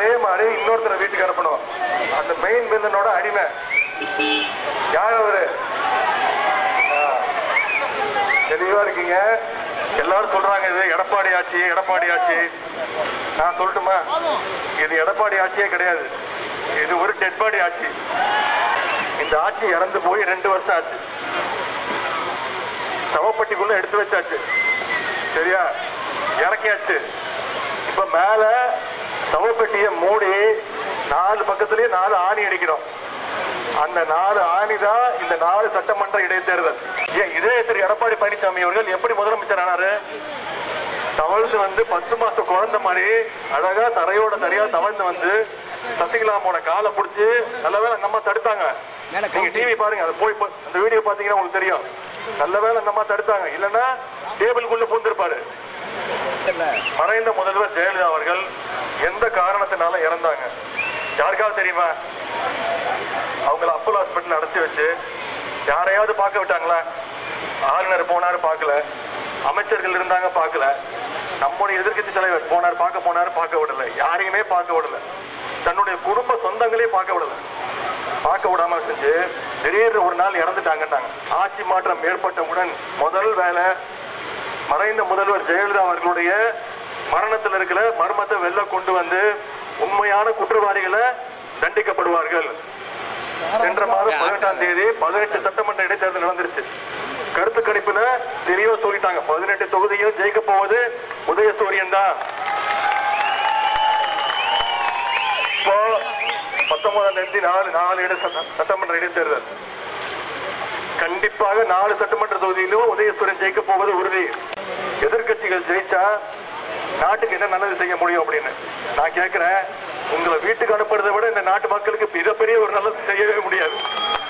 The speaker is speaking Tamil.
அதே மாதிரி இன்னொருத்தரை வீட்டுக்கு அனுப்பணும் அந்த மெயின் வில்லனோட அடிமை யார் அவரு ஆ. தெளிவா இருக்கீங்க எல்லாரும் சொல்றாங்க இது எடப்பாடி ஆட்சி எடப்பாடி ஆட்சி நான் சொல்லட்டுமா இது எடப்பாடி ஆட்சியே கிடையாது இது ஒரு டெட்பாடி ஆட்சி இந்த ஆட்சி இறந்து போய் ரெண்டு வருஷம் ஆச்சு சவப்பட்டிக்குள்ள எடுத்து வச்சாச்சு சரியா இறக்கியாச்சு இப்ப மேல சவப்பெட்டியை மூடி நாலு பக்கத்துலயே நாலு ஆணி அடிக்கிறோம் அந்த நாலு ஆணி தான் இந்த நாலு சட்டமன்ற இடைத்தேர்தல் ஏன் இதே திரு எடப்பாடி பழனிசாமி அவர்கள் எப்படி முதலமைச்சர் ஆனாரு தவழ்ந்து வந்து பத்து மாச குழந்தை மாதிரி அழகா தரையோட தரையா தவழ்ந்து வந்து சசிகலாமோட காலை பிடிச்சி நல்லவேளை நம்ம தடுத்தாங்க மேல நீங்க டிவி பாருங்க அதை போய் பா- அந்த வீடியோ பாத்தீங்கன்னா உங்களுக்கு தெரியும் நல்லவேளை நம்ம தடுத்தாங்க இல்லைன்னா டேபிள்குள்ள பூந்திருப்பாரு மறைந்த முதல்வர் ஜெயலலிதா அவர்கள் எந்த காரணத்தினால இறந்தாங்க யாருக்காவது தெரியுமா அவங்கள அப்போலோ ஹாஸ்பிட்டல் அடைச்சி வச்சு யாரையாவது பார்க்க விட்டாங்களா ஆளுநர் போனாரு பார்க்கல அமைச்சர்கள் இருந்தாங்க பார்க்கல நம்முடைய எதிர்க்கட்சி தலைவர் போனார் பார்க்க போனார் பார்க்க விடல யாரையுமே பார்க்க விடல தன்னுடைய குடும்ப சொந்தங்களே பார்க்க விடல பார்க்க விடாம செஞ்சு திடீர்னு ஒரு நாள் இறந்துட்டாங்கன்னாங்க ஆட்சி மாற்றம் ஏற்பட்டவுடன் முதல் வேலை மறைந்த முதல்வர் ஜெயலலிதா அவர்களுடைய மரணத்தில் இருக்கிற மர்மத்தை வெளில கொண்டு வந்து உண்மையான குற்றவாளிகளை தண்டிக்கப்படுவார்கள் சென்ற மாதம் பதினெட்டாம் தேதி பதினெட்டு சட்டமன்ற இடைத்தேர்தல் நடந்துருச்சு கருத்து கணிப்புல தெளிவா சொல்லிட்டாங்க பதினெட்டு தொகுதியும் ஜெயிக்க போவது உதயசூரியன் தான் இப்போ பத்தொன்பதாம் தேதி நாலு நாலு இட சட்ட- சட்டமன்ற இடைத்தேர்தல் கண்டிப்பாக நாலு சட்டமன்ற தொகுதியிலும் உதயசூரியன் ஜெயிக்க போவது உறுதி எதிர்க்கட்சிகள் ஜெயிச்சா நாட்டுக்கு என்ன நல்லது செய்ய முடியும் அப்படின்னு நான் கேட்கிறேன் உங்களை வீட்டுக்கு அனுப்புறதை விட இந்த நாட்டு மக்களுக்கு மிகப்பெரிய ஒரு நல்லது செய்யவே முடியாது